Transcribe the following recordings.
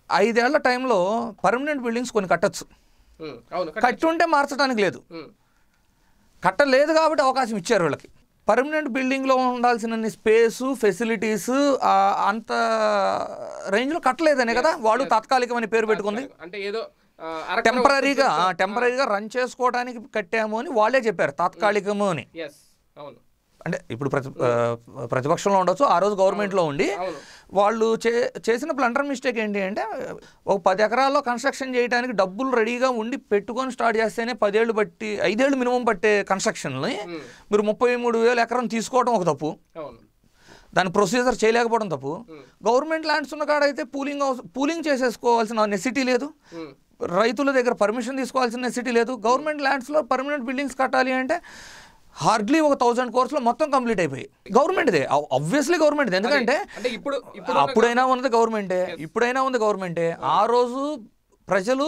ఐదేళ్ల టైంలో permanent buildings కొన్ని కట్టచ్చు ఉమ్, అవును కట్టి ఉంటే మార్చడానికి లేదు ఉమ్, కట్టలేదు కాబట్టి అవకాశం ఇచ్చారు వీళ్ళకి పర్మనెంట్ బిల్డింగ్లో ఉండాల్సిన స్పేసు ఫెసిలిటీస్ అంత రేంజ్లో కట్టలేదనే కదా వాడు తాత్కాలికమని పేరు పెట్టుకుంది అంటే ఏదో ఆ, అరకొర టెంపరీగా టెంపరీగా రన్ చేసుకోవడానికి కట్టాము అని వాళ్ళే చెప్పారు తాత్కాలికము అని ఎస్ అవును అంటే ఇప్పుడు ప్రతి ఆ, ప్రతిపక్షంలో ఉండొచ్చు ఆ రోజు గవర్నమెంట్లో ఉండి అవును వాళ్ళు చే చేసిన ప్లంటర్ మిస్టేక్ ఏంటి అంటే ఒక పది ఎకరాల్లో కన్స్ట్రక్షన్ చేయడానికి డబ్బులు రెడీగా ఉండి పెట్టుకొని స్టార్ట్ చేస్తేనే పదేళ్ళు బట్టి ఐదేళ్ళు మినిమం పట్టే కన్స్ట్రక్షన్ని ఉమ్, మీరు ముప్పై మూడు వేల ఎకరం తీసుకోవడం ఒక తప్పు అవును దాని ప్రొసీజర్ చేయలేకపోవడం తప్పు ఉమ్, గవర్నమెంట్ ల్యాండ్స్ ఉన్న కాడైతే పూలింగ్ హౌస్ పూలింగ్ చేసేసుకోవాల్సిన నెసిటీ లేదు ఉమ్, రైతుల దగ్గర పర్మిషన్ తీసుకోవాల్సిన నెసిటీ లేదు గవర్నమెంట్ ల్యాండ్స్లో పర్మనెంట్ బిల్డింగ్స్ కట్టాలి అంటే హార్డ్లీ ఒక థౌజండ్ కోర్స్లో మొత్తం కంప్లీట్ అయిపోయి గవర్నమెంట్దే ఆబ్వియస్లీ గవర్నమెంట్దే ఎందుకంటే అంటే ఇప్పుడు ఇప్పుడు అప్పుడైనా ఉన్నది గవర్నమెంటే ఇప్పుడైనా ఉంది గవర్నమెంటే ఆ రోజు ప్రజలు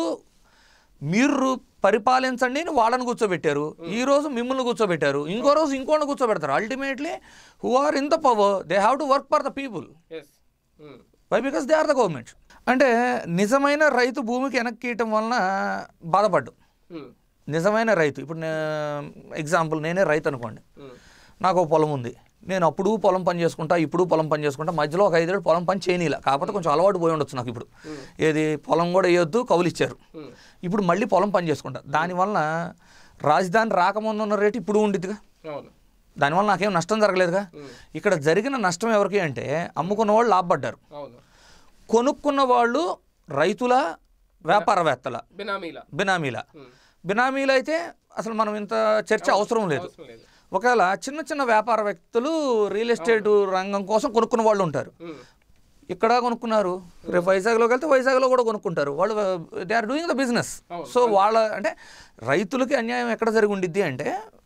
మీరు పరిపాలించండి అని వాళ్ళని కూర్చోబెట్టారు ఈ రోజు మిమ్మల్ని కూర్చోబెట్టారు ఇంకో రోజు ఇంకోని కూర్చోబెడతారు ultimately who are in the power they have to work for the people yes um, why because they are the government అంటే నిజమైన రైతు భూమికి వెనక్కీయటం వలన బాధపడ్డు ఉమ్, నిజమైన రైతు ఇప్పుడు ఎగ్జాంపుల్ నేనే రైతు అనుకోండి ఉమ్, నాకు ఒక పొలం ఉంది నేను అప్పుడు పొలం పని చేసుకుంటా ఇప్పుడు పొలం పని చేసుకుంటా మధ్యలో ఒక ఐదేళ్ళు పొలం పని చేయనీలా కాకపోతే కొంచెం అలవాటు పోయి ఉండొచ్చు నాకు ఇప్పుడు ఏది పొలం కూడా వేయొద్దు కౌలు ఇచ్చారు ఉమ్, ఇప్పుడు మళ్ళీ పొలం పని చేసుకుంటా దానివల్ల రాజధాని రాకముందు ఉన్న రేటు ఇప్పుడు ఉండిద్దిగా అవును దానివల్ల నాకేం నష్టం జరగలేదుగా ఇక్కడ జరిగిన నష్టం ఎవరికి అంటే అమ్ముకున్న వాళ్ళు లాభపడ్డారు అవును కొనుక్కున్న వాళ్ళు రైతుల వ్యాపారవేత్తల బినామీల బినామీల ఉమ్, బినామీలు అయితే అసలు మనం ఇంత చర్చ అవసరం లేదు అవసరం లేదు ఒకవేళ చిన్న చిన్న వ్యాపార వ్యక్తులు రియల్ ఎస్టేట్ రంగం కోసం కొనుక్కున్న వాళ్ళు ఉంటారు ఉమ్, ఇక్కడ కొనుక్కున్నారు రేపు వైజాగ్లోకి వెళ్తే వైజాగ్లో కూడా కొనుక్కుంటారు వాళ్ళు they are doing the business అవును. సో వాళ్ళ అంటే రైతులకి అన్యాయం ఎక్కడ జరిగి ఉండిద్ది అంటే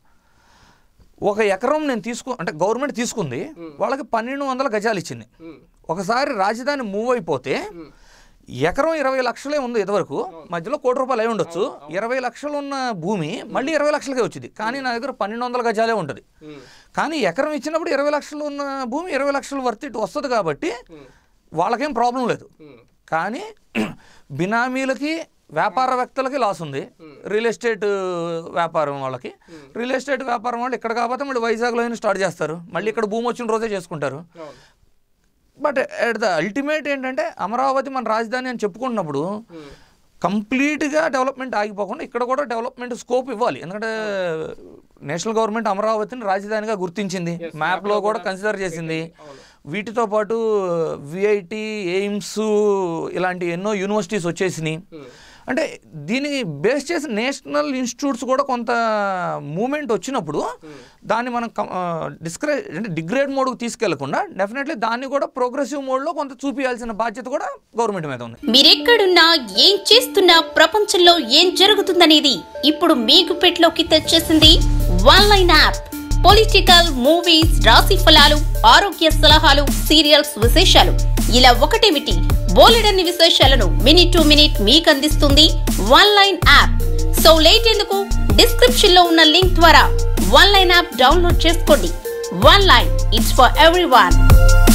ఒక ఎకరం నేను తీసుకు అంటే గవర్నమెంట్ తీసుకుంది వాళ్ళకి పన్నెండు వందల గజాలు ఇచ్చింది ఉమ్, ఒకసారి రాజధాని మూవ్ అయిపోతే ఉమ్, ఎకరం ఇరవై లక్షలే ఉంది ఇదివరకు మధ్యలో కోటి రూపాయలు అయి ఉండొచ్చు ఇరవై లక్షలు ఉన్న భూమి మళ్ళీ ఇరవై లక్షలకే వచ్చింది కానీ నా దగ్గర పన్నెండు వందల గజాలే ఉంటుంది ఉమ్, కానీ ఎకరం ఇచ్చినప్పుడు ఇరవై లక్షలు ఉన్న భూమి ఇరవై లక్షలు వర్త్ ఇటు వస్తుంది కాబట్టి ఉమ్, వాళ్ళకేం ప్రాబ్లం లేదు ఉమ్, కానీ బినామీలకి వ్యాపారవేత్తలకి లాస్ ఉంది రియల్ ఎస్టేట్ వ్యాపారం వాళ్ళకి రియల్ ఎస్టేట్ వ్యాపారం వాళ్ళు ఇక్కడ కాకపోతే మళ్ళీ వైజాగ్లో అయినా స్టార్ట్ చేస్తారు మళ్ళీ ఇక్కడ భూమి వచ్చిన రోజే చేసుకుంటారు అవును బట్ ఎట్ ద అల్టిమేట్ ఏంటంటే అమరావతి మన రాజధాని అని చెప్పుకుంటున్నప్పుడు ఉమ్, కంప్లీట్గా డెవలప్మెంట్ ఆగిపోకుండా ఇక్కడ కూడా డెవలప్మెంట్ స్కోప్ ఇవ్వాలి ఎందుకంటే నేషనల్ గవర్నమెంట్ అమరావతిని రాజధానిగా గుర్తించింది మ్యాప్లో కూడా కన్సిడర్ చేసింది అవును వీటితో పాటు విఐటి ఎయిమ్స్ ఇలాంటి ఎన్నో యూనివర్సిటీస్ వచ్చేసినాయి ఉమ్, అంటే దీన్ని బేస్ చేసి నేషనల్ ఇన్స్టిట్యూట్స్ కూడా కొంత మూమెంట్ వచ్చినప్పుడు దాన్ని మనం డిస్క్రే అంటే డిగ్రేడ్ మోడ్కి తీసుకెళ్లకుండా డెఫినెట్లీ దాన్ని కూడా ప్రోగ్రెసివ్ మోడ్లో కొంత చూపించాల్సిన బాధ్యత కూడా గవర్నమెంట్ మీద ఉంది మీరెక్కడున్నా ఏం చేస్తున్నా ప్రపంచంలో ఏం జరుగుతుందనేది ఇప్పుడు మీ గుప్పెట్లోకి తెచ్చేసింది one line app political movies రాశి ఫలాలు ఆరోగ్య సలహాలు సీరియల్స్ విశేషాలు ఇలా ఒకటేమిటి బోలెడన్ని విశేషాలను మినిట్ టు మినిట్ మీకు అందిస్తుంది one line app so late ఎందుకు డిస్క్రిప్షన్ లో ఉన్న లింక్ ద్వారా వన్ లైన్ యాప్ డౌన్లోడ్ చేసుకోండి one line it's for every